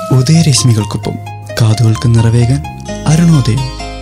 ഉദയരശ്മികൾക്കൊപ്പം കാതുകൾക്ക് നിറവേകാൻ അരുണോദയം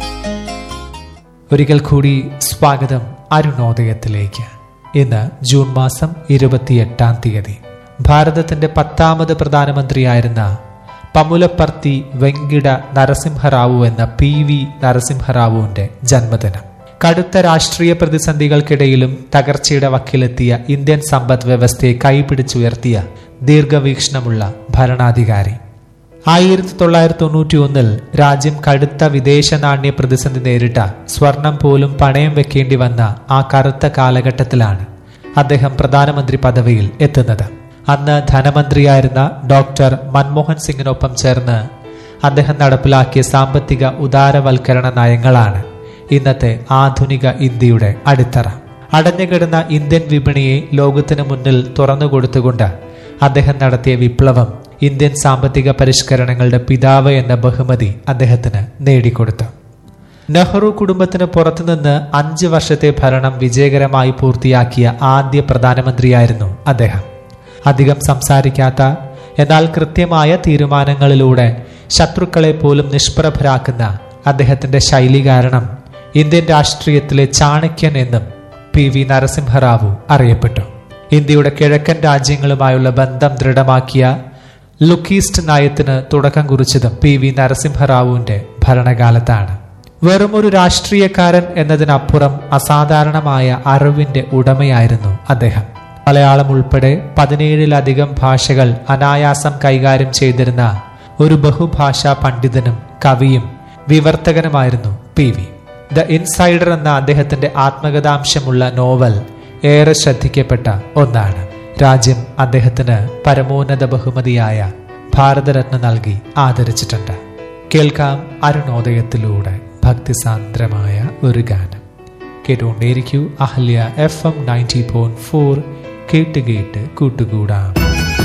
ഒരിക്കൽ കൂടി സ്വാഗതം അരുണോദയത്തിലേക്ക് ഇന്ന് ജൂൺ മാസം ഇരുപത്തിയെട്ടാം തീയതി ഭാരതത്തിന്റെ പത്താമത് പ്രധാനമന്ത്രിയായിരുന്ന പമുലപ്പർത്തി വെങ്കിട നരസിംഹറാവു എന്ന പി വി നരസിംഹറാവുവിന്റെ ജന്മദിനം കടുത്ത രാഷ്ട്രീയ പ്രതിസന്ധികൾക്കിടയിലും തകർച്ചയുടെ വക്കിലെത്തിയ ഇന്ത്യൻ സമ്പദ് വ്യവസ്ഥയെ കൈപിടിച്ചുയർത്തിയ ദീർഘവീക്ഷണമുള്ള ഭരണാധികാരി ആയിരത്തി തൊള്ളായിരത്തി തൊണ്ണൂറ്റി ഒന്നിൽ രാജ്യം കടുത്ത വിദേശ നാണ്യ പ്രതിസന്ധി നേരിട്ട സ്വർണം പോലും പണയം വെക്കേണ്ടി വന്ന ആ കറുത്ത കാലഘട്ടത്തിലാണ് അദ്ദേഹം പ്രധാനമന്ത്രി പദവിയിൽ എത്തുന്നത് അന്ന് ധനമന്ത്രിയായിരുന്ന ഡോക്ടർ മൻമോഹൻ സിംഗിനൊപ്പം ചേർന്ന് അദ്ദേഹം നടപ്പിലാക്കിയ സാമ്പത്തിക ഉദാരവൽക്കരണ നയങ്ങളാണ് ഇന്നത്തെ ആധുനിക ഇന്ത്യയുടെ അടിത്തറ അടഞ്ഞുകിടന്ന ഇന്ത്യൻ വിപണിയെ ലോകത്തിന് മുന്നിൽ തുറന്നുകൊടുത്തുകൊണ്ട് അദ്ദേഹം നടത്തിയ വിപ്ലവം ഇന്ത്യൻ സാമ്പത്തിക പരിഷ്കരണങ്ങളുടെ പിതാവ് എന്ന ബഹുമതി അദ്ദേഹത്തിന് നേടിക്കൊടുത്തു നെഹ്റു കുടുംബത്തിന് പുറത്തുനിന്ന് അഞ്ച് വർഷത്തെ ഭരണം വിജയകരമായി പൂർത്തിയാക്കിയ ആദ്യ പ്രധാനമന്ത്രിയായിരുന്നു അദ്ദേഹം അധികം സംസാരിക്കാത്ത എന്നാൽ കൃത്യമായ തീരുമാനങ്ങളിലൂടെ ശത്രുക്കളെ പോലും നിഷ്പ്രഭരാക്കുന്ന അദ്ദേഹത്തിന്റെ ശൈലി കാരണം ഇന്ത്യൻ രാഷ്ട്രീയത്തിലെ ചാണക്യൻ എന്നും പി വി നരസിംഹറാവു അറിയപ്പെട്ടു ഇന്ത്യയുടെ കിഴക്കൻ രാജ്യങ്ങളുമായുള്ള ബന്ധം ദൃഢമാക്കിയ ലുക്കീസ്റ്റ് നയത്തിന് തുടക്കം കുറിച്ചതും പി വി നരസിംഹറാവുവിന്റെ ഭരണകാലത്താണ് വെറുമൊരു രാഷ്ട്രീയക്കാരൻ എന്നതിനപ്പുറം അസാധാരണമായ അറിവിന്റെ ഉടമയായിരുന്നു അദ്ദേഹം മലയാളം ഉൾപ്പെടെ പതിനേഴിലധികം ഭാഷകൾ അനായാസം കൈകാര്യം ചെയ്തിരുന്ന ഒരു ബഹുഭാഷാ പണ്ഡിതനും കവിയും വിവർത്തകനുമായിരുന്നു പി വി ദ ഇൻസൈഡർ എന്ന അദ്ദേഹത്തിന്റെ ആത്മകഥാംശമുള്ള നോവൽ ഏറെ ശ്രദ്ധിക്കപ്പെട്ട ഒന്നാണ് രാജ്യം അദ്ദേഹത്തിന് പരമോന്നത ബഹുമതിയായ ഭാരതരത്ന നൽകി ആദരിച്ചിട്ടുണ്ട് കേൾക്കാം അരുണോദയത്തിലൂടെ ഭക്തിസാന്ദ്രമായ ഒരു ഗാനം കേട്ടുകൊണ്ടേയിരിക്കൂ Ahalya F M ninety point four കേട്ട് കേട്ട് കൂട്ടുകൂടാം